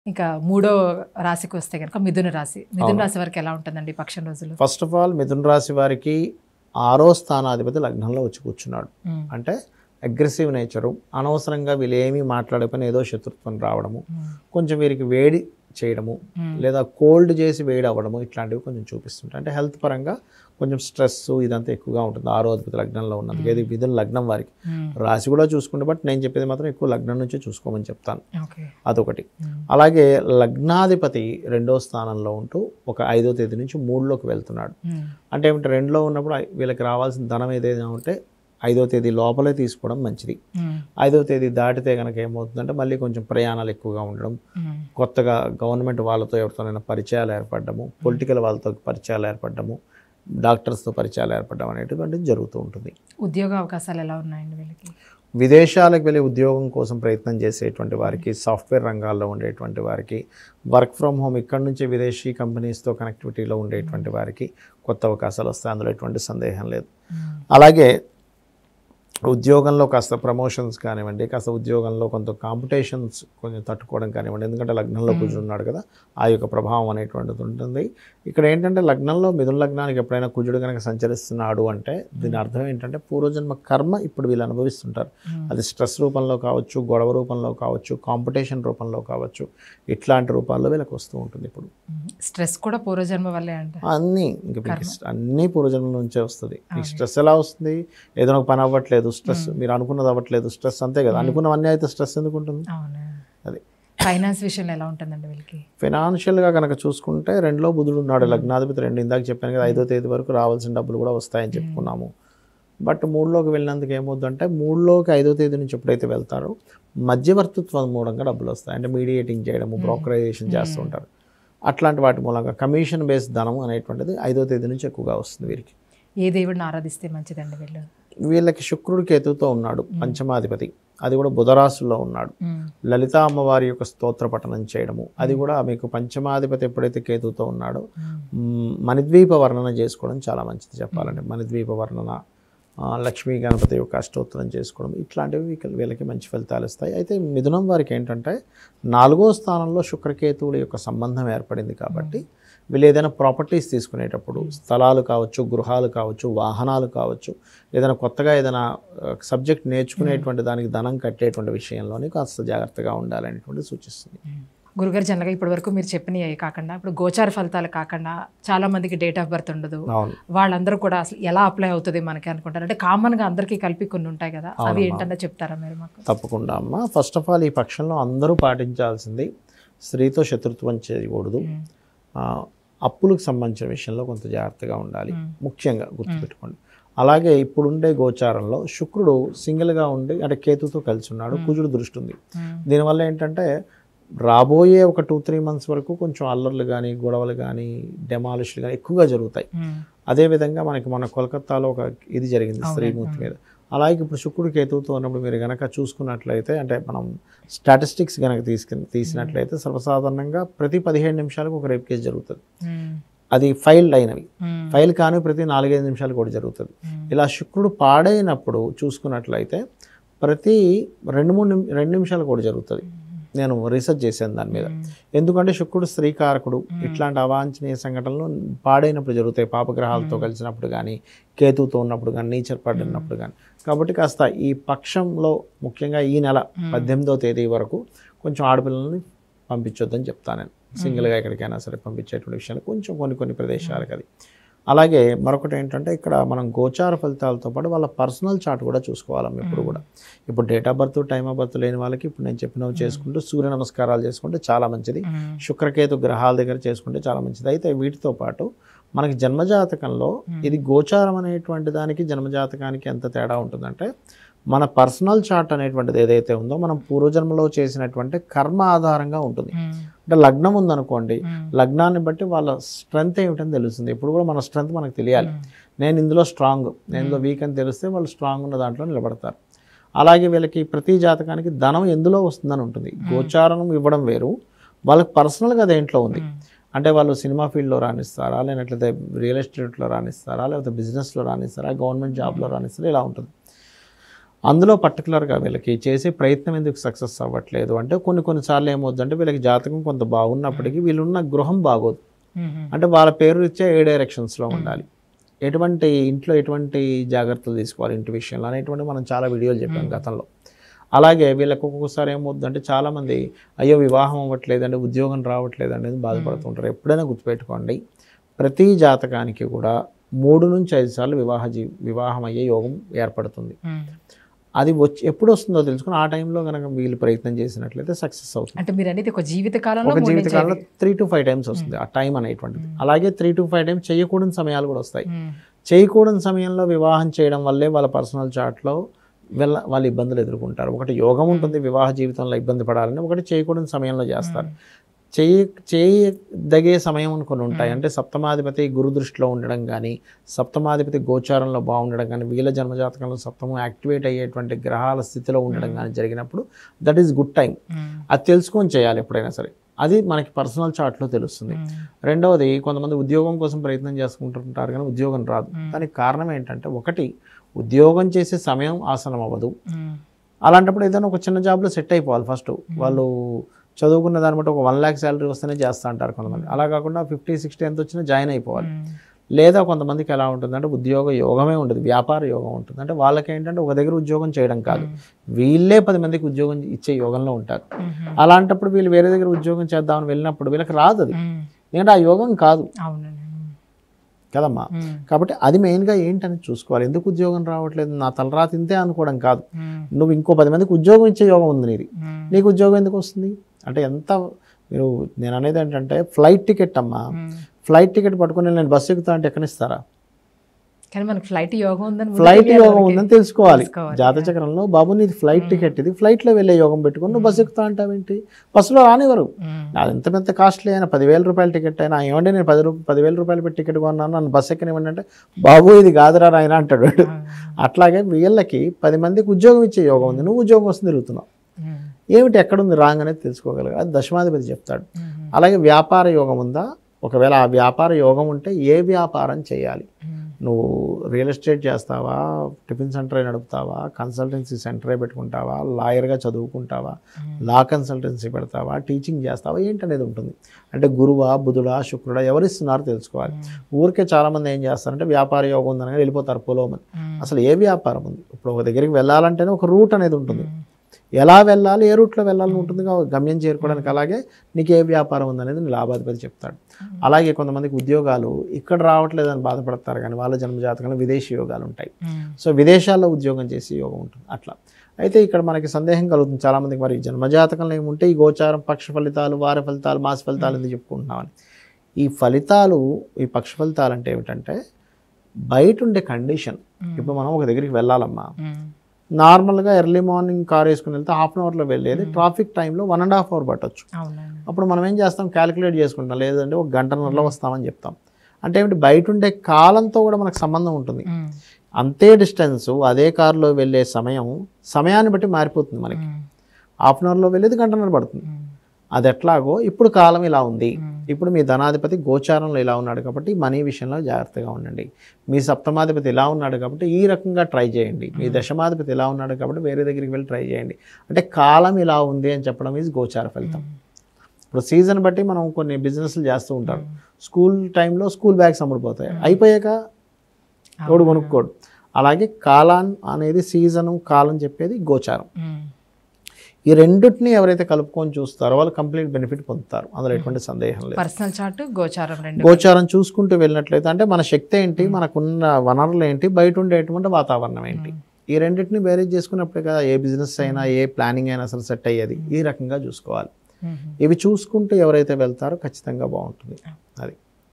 ఇంకా మూడో రాశికి వస్తే కనుక మిథున రాశి మిథున రాశి వారికి ఎలా ఉంటుందండి ఈ పక్షం రోజులు ఫస్ట్ ఆఫ్ ఆల్ మిథున రాశి వారికి ఆరో స్థానాధిపతి లగ్నంలో వచ్చి కూర్చున్నాడు ఉమ్, అంటే అగ్రెసివ్ నేచరు అనవసరంగా వీళ్ళు ఏమీ మాట్లాడకపోయినా ఏదో శత్రుత్వం రావడము ఉమ్, కొంచెం వీరికి వేడి చేయడము ఉమ్, లేదా కోల్డ్ చేసి వేడి అవ్వడము ఇట్లాంటివి కొంచెం చూపిస్తుంటాయి అంటే హెల్త్ పరంగా కొంచెం స్ట్రెస్ ఇదంతా ఎక్కువగా ఉంటుంది ఆరో అధిపతి లగ్నంలో ఉన్నది ఇది మిథున లగ్నం వారికి ఉమ్, రాశి కూడా చూసుకుంటే బట్ నేను చెప్పేది మాత్రం ఎక్కువ లగ్నం నుంచే చూసుకోమని చెప్తాను ఓకే అదొకటి ఉమ్, అలాగే లగ్నాధిపతి రెండో స్థానంలో ఉంటూ ఒక ఐదో తేదీ నుంచి మూడులోకి వెళ్తున్నాడు ఉమ్, అంటే ఏమిటి రెండులో ఉన్నప్పుడు ఐ- వీళ్ళకి రావాల్సిన ధనం ఏదైనా ఉంటే ఐదో తేదీ లోపలే తీసుకోవడం మంచిది ఉమ్, ఐదో తేదీ దాటితే కనుక ఏమవుతుందంటే మళ్ళీ కొంచెం ప్రయాణాలు ఎక్కువగా ఉండడం ఉమ్, కొత్తగా గవర్నమెంట్ వాళ్ళతో ఎవరితోనైనా పరిచయాలు ఏర్పడము పొలిటికల్ వాళ్ళతో పరిచయాలు ఏర్పడము డాక్టర్స్తో పరిచయాలు ఏర్పడడం అనేటువంటిది జరుగుతూ ఉంటుంది ఉద్యోగ అవకాశాలు ఎలా ఉన్నాయండి వీళ్ళకి విదేశాలకు వెళ్ళి ఉద్యోగం కోసం ప్రయత్నం చేసేటువంటి వారికి సాఫ్ట్వేర్ రంగాల్లో ఉండేటువంటి వారికి వర్క్ ఫ్రమ్ హోమ్ ఇక్కడ నుంచే విదేశీ కంపెనీస్తో కనెక్టివిటీలో ఉండేటువంటి వారికి కొత్త అవకాశాలు వస్తాయి అందులో ఎటువంటి సందేహం లేదు ఉమ్, అలాగే ఉద్యోగంలో కాస్త ప్రమోషన్స్ కానివ్వండి కాస్త ఉద్యోగంలో కొంత కాంపిటీషన్స్ కొంచెం తట్టుకోవడం కానివ్వండి ఎందుకంటే లగ్నంలో కుజుడున్నాడు కదా ఆ యొక్క ప్రభావం అనేటువంటిది ఉంటుంది ఇక్కడ ఏంటంటే లగ్నంలో మిథున లగ్నానికి ఎప్పుడైనా కుజుడు కనుక సంచరిస్తున్నాడు అంటే దీని అర్థం ఏంటంటే పూర్వజన్మ కర్మ ఇప్పుడు వీళ్ళు అనుభవిస్తుంటారు ఉమ్, అది స్ట్రెస్ రూపంలో కావచ్చు గొడవ రూపంలో కావచ్చు కాంపిటీషన్ రూపంలో కావచ్చు ఇట్లాంటి రూపాల్లో వీళ్ళకి వస్తూ ఉంటుంది ఇప్పుడు ఉమ్, స్ట్రెస్ కూడా పూర్వజన్మ వల్లే అంట అన్నీ ఇంక మీకు ఇష్ట- అన్నీ పూర్వజన్మ నుంచే వస్తుంది మీకు స్ట్రెస్ ఎలా వస్తుంది ఏదైనా ఒక పని అవ్వట్లేదు స్ట్రెస్ మీరు అనుకున్నది అవ్వట్లేదు స్ట్రెస్ అంతే కదా అనుకున్నవన్నీ అయితే స్ట్రెస్ ఎందుకు ఉంటుంది అవునా అది ఫైనాన్స్ విషయంలో ఎలా ఉంటుందండి వీళ్ళకి ఫైనాన్షియల్గా కనుక చూసుకుంటే రెండులో బుధుడు ఉన్నాడు లగ్నాధిపతి రెండు ఇందాక చెప్పాను కదా ఐదో తేదీ వరకు రావాల్సిన డబ్బులు కూడా వస్తాయని చెప్పుకున్నాము బట్ మూడులోకి వెళ్ళినందుకు ఏమవుతుందంటే మూడులోకి ఐదో తేదీ నుంచి ఎప్పుడైతే వెళ్తారో మధ్యవర్తిత్వం మూలంగా డబ్బులు వస్తాయి అంటే మీడియేటింగ్ చేయడము బ్రోకరైజేషన్ చేస్తూ ఉంటారు అట్లాంటి వాటి మూలంగా కమిషన్ బేస్డ్ ధనం అనేటువంటిది ఐదో తేదీ నుంచి ఎక్కువగా వస్తుంది వీరికి ఏ దేవుడిని ఆరాధిస్తే మంచిదండి వీళ్ళు వీళ్ళకి శుక్రుడు కేతుతో ఉన్నాడు పంచమాధిపతి అది కూడా బుధరాశుల్లో ఉన్నాడు ఉమ్, లలిత అమ్మవారి యొక్క స్తోత్ర పఠనం చేయడము అది కూడా మీకు పంచమాధిపతి ఎప్పుడైతే కేతుతో ఉన్నాడో ఉమ్, మ్, మణిద్వీప వర్ణన చేసుకోవడం చాలా మంచిది చెప్పాలంటే మణిద్వీప వర్ణన ఆ, లక్ష్మీ గణపతి యొక్క అష్టోత్తరం చేసుకోవడం ఇట్లాంటివి వీళ్ళకి- వీళ్ళకి మంచి ఫలితాలు ఇస్తాయి అయితే మిథునం వారికి ఏంటంటే నాలుగో స్థానంలో శుక్రకేతువుల యొక్క సంబంధం ఏర్పడింది కాబట్టి వీళ్ళు ఏదైనా ప్రాపర్టీస్ తీసుకునేటప్పుడు స్థలాలు కావచ్చు గృహాలు కావచ్చు వాహనాలు కావచ్చు ఏదైనా కొత్తగా ఏదైనా సబ్జెక్ట్ నేర్చుకునేటువంటి దానికి ధనం కట్టేటువంటి విషయంలోనే కాస్త జాగ్రత్తగా ఉండాలనేటువంటి సూచిస్తుంది ఉమ్. గురుగారు జనరల్గా ఇప్పటి వరకు మీరు చెప్పినవి కాకుండా ఇప్పుడు గోచార ఫలితాలు కాకుండా చాలా మందికి డేట్ ఆఫ్ బర్త్ ఉండదు అవును వాళ్ళందరూ కూడా అసలు ఎలా అప్లై అవుతుంది మనకి అనుకుంటారు అంటే కామన్ గా అందరికీ కలిపి కొన్ని ఉంటాయి కదా అవి ఏంటన్నా చెప్తారా మీరు మాకు తప్పకుండా అమ్మ ఫస్ట్ ఆఫ్ ఆల్ ఈ పక్షంలో అందరూ పాటించాల్సింది స్త్రీతో శత్రుత్వం చేయకూడదు ఉమ్, ఆ, అప్పులకు సంబంధించిన విషయంలో కొంత జాగ్రత్తగా ఉండాలి మ్మ్. ముఖ్యంగా గుర్తుపెట్టుకోండి అలాగే ఇప్పుడుండే గోచారంలో శుక్రుడు సింగిల్గా ఉండి అంటే కేతుతో కలిసి ఉన్నాడు కుజుడు దృష్టి ఉంది ఉమ్, దీనివల్ల ఏంటంటే రాబోయే ఒక టూ త్రీ మంత్స్ వరకు కొంచెం అల్లర్లు కానీ గొడవలు కానీ డెమాలిష్లు కానీ ఎక్కువగా జరుగుతాయి ఉమ్, అదేవిధంగా మనకి మన కోల్కత్తాలో ఒక ఇది జరిగింది స్త్రీమూర్తి మీద అలాగే ఇప్పుడు శుక్రుడు కేతువుతో ఉన్నప్పుడు మీరు గనక చూసుకున్నట్లయితే అంటే మనం స్టాటిస్టిక్స్ కనుక తీసుకుని తీసినట్లయితే సర్వసాధారణంగా ప్రతి పదిహేడు నిమిషాలకు ఒక రేప్ కేసు జరుగుతుంది ఉమ్, అది ఫైల్ అయినవి ఉమ్, ఫైల్ కాని ప్రతి నాలుగైదు నిమిషాలు కూడా జరుగుతుంది ఉమ్, ఇలా శుక్రుడు పాడైనప్పుడు చూసుకున్నట్లయితే ప్రతి రెండు మూడు నిమి రెండు నిమిషాలు కూడా జరుగుతుంది నేను రీసెర్చ్ చేశాను దాని మీద ఉమ్, ఎందుకంటే శుక్రుడు స్త్రీకారకుడు ఇట్లాంటి అవాంఛనీయ సంఘటనలు పాడైనప్పుడు జరుగుతాయి పాపగ్రహాలతో కలిసినప్పుడు కానీ కేతుతో ఉన్నప్పుడు కానీ నేచర్ పడినప్పుడు కానీ కాబట్టి కాస్త ఈ పక్షంలో ముఖ్యంగా ఈ నెల పద్దెనిమిదో తేదీ వరకు కొంచెం ఆడపిల్లల్ని పంపించొద్దని చెప్తాను నేను సింగిల్గా ఎక్కడికైనా సరే పంపించేటువంటి విషయాలు కొంచెం కొన్ని కొన్ని ప్రదేశాలకు అది అలాగే మరొకటి ఏంటంటే ఇక్కడ మనం గోచార ఫలితాలతో పాటు వాళ్ళ పర్సనల్ చార్ట్ కూడా చూసుకోవాలి ఎప్పుడు కూడా ఇప్పుడు date of birth time of birth లేని వాళ్ళకి ఇప్పుడు నేను చెప్పినవి చేసుకుంటూ సూర్య నమస్కారాలు చేసుకుంటే చాలా మంచిది ఉమ్, శుక్రకేతు గ్రహాల దగ్గర చేసుకుంటే చాలా మంచిది అయితే వీటితో పాటు మనకి జన్మజాతకంలో ఇది గోచారం అనేటువంటి దానికి జన్మజాతకానికి ఎంత తేడా ఉంటుందంటే మన పర్సనల్ చార్ట్ అనేటువంటిది ఏదైతే ఉందో మనం పూర్వజన్మలో చేసినటువంటి కర్మ ఆధారంగా ఉంటుంది ఉమ్, అంటే లగ్నం ఉందనుకోండి ఉమ్, లగ్నాన్ని బట్టి వాళ్ళ స్ట్రెంగ్త్ ఏమిటని తెలుస్తుంది ఇప్పుడు కూడా మన స్ట్రెంగ్త్ మనకు తెలియాలి ఉమ్, నేను ఇందులో స్ట్రాంగ్ నేను ఇందులో వీక్ అని తెలిస్తే వాళ్ళు స్ట్రాంగ్ ఉన్న దాంట్లో నిలబడతారు అలాగే వీళ్ళకి ప్రతి జాతకానికి ధనం ఎందులో వస్తుందని ఉంటుంది గోచారం ఇవ్వడం వేరు వాళ్ళకి పర్సనల్గా దేంట్లో ఉంది ఉమ్, అంటే వాళ్ళు సినిమా ఫీల్డ్లో రాణిస్తారా లేనట్లయితే రియల్ ఎస్టేట్లో రాణిస్తారా లేకపోతే బిజినెస్లో రాణిస్తారా గవర్నమెంట్ జాబ్లో రాణిస్తారా ఇలా ఉంటుంది అందులో పర్టికులర్గా వీళ్ళకి చేసే ప్రయత్నం ఎందుకు సక్సెస్ అవ్వట్లేదు అంటే కొన్ని కొన్నిసార్లు ఏమవుతుందంటే వీళ్ళకి జాతకం కొంత బాగున్నప్పటికీ వీళ్ళున్న గృహం బాగోదు మ్మ్. అంటే వాళ్ళ పేరు ఇచ్చే ఏ డైరెక్షన్స్లో ఉండాలి ఎటువంటి ఇంట్లో ఎటువంటి జాగ్రత్తలు తీసుకోవాలి ఇంటి విషయంలో అనేటువంటి మనం చాలా వీడియోలు చెప్పాం గతంలో అలాగే వీళ్ళకి ఒక్కొక్కసారి ఏమవుతుందంటే చాలామంది అయ్యో వివాహం అవ్వట్లేదండి ఉద్యోగం రావట్లేదు అనేది బాధపడుతుంటారు ఎప్పుడైనా గుర్తుపెట్టుకోండి ప్రతి జాతకానికి కూడా మూడు నుంచి ఐదు సార్లు వివాహ జీ వివాహం అయ్యే యోగం ఏర్పడుతుంది మ్మ్. అది వచ్చి ఎప్పుడు వస్తుందో తెలుసుకుని ఆ టైంలో కనుక వీళ్ళు ప్రయత్నం చేసినట్లయితే సక్సెస్ అవుతుంది అంటే మీరు అనేది ఒక జీవిత కాలంలో ఒక మూడు నుంచి జీవితకాలంలో ఐదు. త్రీ టు ఫైవ్ టైమ్స్ వస్తుంది ఆ టైం అనేటువంటిది అలాగే త్రీ టు ఫైవ్ టైమ్స్ చేయకూడని సమయాలు కూడా వస్తాయి మ్మ్. చేయకూడని సమయంలో వివాహం చేయడం వల్లే వాళ్ళ పర్సనల్ చార్ట్లో వెళ్ళ వాళ్ళు ఇబ్బందులు ఎదుర్కొంటారు ఒకటి యోగం ఉంటుంది వివాహ జీవితంలో ఇబ్బంది పడాలని ఒకటి చేయకూడని సమయంలో చేస్తారు చేయ చేయదగే సమయం అని కొన్ని ఉంటాయి అంటే సప్తమాధిపతి గురు దృష్టిలో ఉండడం కానీ సప్తమాధిపతి గోచారంలో బాగుండడం కానీ వీళ్ళ జన్మజాతకంలో సప్తమం యాక్టివేట్ అయ్యేటువంటి గ్రహాల స్థితిలో ఉండడం కానీ జరిగినప్పుడు దట్ ఈస్ గుడ్ టైం మ్మ్. అది తెలుసుకొని చేయాలి ఎప్పుడైనా సరే అది మనకి పర్సనల్ చార్ట్లో తెలుస్తుంది మ్మ్. రెండవది కొంతమంది ఉద్యోగం కోసం ప్రయత్నం చేసుకుంటుంటారు కానీ ఉద్యోగం రాదు దానికి కారణం ఏంటంటే ఒకటి ఉద్యోగం చేసే సమయం ఆసనం అవ్వదు మ్మ్. అలాంటప్పుడు ఏదైనా ఒక చిన్న జాబ్లో సెట్ అయిపోవాలి ఫస్ట్ వాళ్ళు చదువుకున్న దాన్ని బట్టి ఒక వన్ ల్యాక్ శాలరీ వస్తేనే చేస్తూ అంటారు కొంతమంది అలా కాకుండా ఫిఫ్టీ సిక్స్టీ ఎంత వచ్చినా జాయిన్ అయిపోవాలి మ్మ్. లేదా కొంతమందికి ఎలా ఉంటుందంటే ఉద్యోగ యోగమే ఉంటుంది వ్యాపార యోగం ఉంటుంది అంటే వాళ్ళకి ఏంటంటే ఒక దగ్గర ఉద్యోగం చేయడం కాదు వీళ్ళే పది మందికి ఉద్యోగం ఇచ్చే యోగంలో ఉంటారు మ్మ్. అలాంటప్పుడు వీళ్ళు వేరే దగ్గర ఉద్యోగం చేద్దామని వెళ్ళినప్పుడు వీళ్ళకి రాదు అది మ్మ్. ఎందుకంటే ఆ యోగం కాదు అవునండి కదమ్మా మ్మ్. కాబట్టి అది మెయిన్గా ఏంటని చూసుకోవాలి ఎందుకు ఉద్యోగం రావట్లేదు నా తలరాత ఇంతే అనుకోవడం కాదు మ్మ్. నువ్వు ఇంకో పది మందికి ఉద్యోగం ఇచ్చే యోగం ఉంది నీది మ్మ్. నీకు ఉద్యోగం ఎందుకు వస్తుంది అంటే ఎంత మీరు నేను అనేది ఏంటంటే ఫ్లైట్ టికెట్ అమ్మా మ్మ్. ఫ్లైట్ టికెట్ పట్టుకుని నేను బస్సు ఎక్కుతా అంటే ఎక్కనిస్తారా కానీ మనకి ఫ్లైట్ యోగం ఉందని ముందే ఫ్లైట్ తెలియాలి యోగం మనకి. ఉందని తెలుసుకోవాలి తెలుసుకోవాలి. జాతచక్రంలో బాబు నీది ఫ్లైట్ టికెట్ ఇది ఫ్లైట్లో వెళ్ళే యోగం పెట్టుకుని నువ్వు బస్సు ఎక్కుతా అంటావేంటి బస్సులో రానివ్వరు మ్మ్. అది ఎంత పెద్ద కాస్ట్లీ అయినా పదివేల రూపాయల టికెట్ అయినా ఏమంటే నేను పది రూపాయలు పదివేల రూపాయలు పెట్టి టికెట్ కొన్నాను నన్ను బస్సు ఎక్కనివ్వండి అంటే బాబు ఇది కాదురా ఆయన అంటాడు వాడు. అట్లాగే వీళ్ళకి పది మందికి ఉద్యోగం ఇచ్చే యోగం ఉంది నువ్వు ఉద్యోగం వస్తుంది తిరుగుతున్నావు మ్మ్. ఏమిటి ఎక్కడుంది రాంగ్ అనేది తెలుసుకోగలగాలి అది దశమాధిపతి చెప్తాడు మ్మ్. అలాగే వ్యాపార యోగం ఉందా ఒకవేళ ఆ వ్యాపార యోగం ఉంటే ఏ వ్యాపారం చేయాలి మ్మ్. నువ్వు రియల్ ఎస్టేట్ చేస్తావా టిఫిన్ సెంటరే నడుపుతావా కన్సల్టెన్సీ సెంటరే పెట్టుకుంటావా లాయర్గా చదువుకుంటావా లా కన్సల్టెన్సీ పెడతావా టీచింగ్ చేస్తావా ఏంటనేది ఉంటుంది అంటే గురువా బుధుడా శుక్రుడా ఎవరిస్తున్నారో తెలుసుకోవాలి ఊరికే చాలామంది ఏం చేస్తారంటే వ్యాపార యోగం ఉందని వెళ్ళిపోతారు పొలోమని మ్మ్. అసలు ఏ వ్యాపారం ఉంది ఇప్పుడు ఒక దగ్గరికి వెళ్ళాలంటేనే ఒక రూట్ అనేది ఉంటుంది మ్మ్. ఎలా వెళ్ళాలి ఏ రూట్లో వెళ్ళాలని ఉంటుంది కాబట్టి గమ్యం చేరుకోవడానికి అలాగే నీకు ఏ వ్యాపారం ఉందనేది నీ లాభాధిపతి చెప్తాడు అలాగే కొంతమందికి ఉద్యోగాలు ఇక్కడ రావట్లేదని బాధపడతారు కానీ వాళ్ళ జన్మజాతకంలో విదేశీ యోగాలు ఉంటాయి మ్మ్. సో విదేశాల్లో ఉద్యోగం చేసే యోగం ఉంటుంది అట్లా అయితే ఇక్కడ మనకి సందేహం కలుగుతుంది చాలామందికి మరి జన్మజాతకంలో ఏముంటే ఈ గోచారం పక్ష ఫలితాలు వార ఫలితాలు మాస ఫలితాలు ఎందుకు చెప్పుకుంటున్నామని ఈ ఫలితాలు ఈ పక్ష ఫలితాలు అంటే ఏమిటంటే బయట ఉండే కండిషన్ ఇప్పుడు మనం ఒక దగ్గరికి వెళ్ళాలమ్మా మ్మ్. నార్మల్గా ఎర్లీ మార్నింగ్ కార్ వేసుకుని వెళ్తే హాఫ్ అన్ అవర్లో వెళ్ళేది ట్రాఫిక్ టైంలో వన్ అండ్ హాఫ్ అవర్ పట్టొచ్చు అవునండి అప్పుడు మనం ఏం చేస్తాం క్యాలిక్యులేట్ చేసుకుంటాం లేదంటే ఒక గంటన్నరలో వస్తామని చెప్తాం అంటే ఏమిటి బయట ఉండే కాలంతో కూడా మనకు సంబంధం ఉంటుంది మ్మ్. అంతే డిస్టెన్స్ అదే కారులో వెళ్ళే సమయం సమయాన్ని బట్టి మారిపోతుంది మనకి మ్మ్. హాఫ్ అన్ అవర్లో వెళ్ళేది గంటన్నర పడుతుంది మ్మ్. అది ఎట్లాగో ఇప్పుడు కాలం ఇలా ఉంది మ్మ్. ఇప్పుడు మీ ధనాధిపతి గోచారంలో ఇలా ఉన్నాడు కాబట్టి మనీ విషయంలో జాగ్రత్తగా ఉండండి మీ సప్తమాధిపతి ఇలా ఉన్నాడు కాబట్టి ఈ రకంగా ట్రై చేయండి మీ దశమాధిపతి ఇలా ఉన్నాడు కాబట్టి వేరే దగ్గరికి వెళ్ళి ట్రై చేయండి అంటే కాలం ఇలా ఉంది అని చెప్పడం ఈజ్ గోచార ఫలితం ఇప్పుడు సీజన్ బట్టి మనం కొన్ని బిజినెస్లు చేస్తూ ఉంటారు స్కూల్ టైంలో స్కూల్ బ్యాగ్స్ అమ్ముడుపోతాయి అయిపోయాక తోడు కొనుక్కోడు అలాగే కాలాన్ అనేది సీజను కాలం చెప్పేది గోచారం మ్మ్. ఈ రెండింటిని ఎవరైతే కలుపుకొని చూస్తారో వాళ్ళు కంప్లీట్ బెనిఫిట్ పొందుతారు అందులో ఎటువంటి సందేహం లేదు పర్సనల్ చార్ట్ గోచారం రెండు గోచారం చూసుకుంటూ వెళ్ళినట్లయితే అంటే మన శక్తి ఏంటి మనకున్న వనరులు ఏంటి బయట ఉండేటువంటి వాతావరణం ఏంటి ఈ రెండింటిని బేరేజ్ చేసుకున్నప్పుడే కదా ఏ బిజినెస్ అయినా ఏ ప్లానింగ్ అయినా అసలు సెట్ అయ్యేది ఈ రకంగా చూసుకోవాలి మ్మ్. ఇవి చూసుకుంటూ ఎవరైతే వెళ్తారో ఖచ్చితంగా బాగుంటుంది అది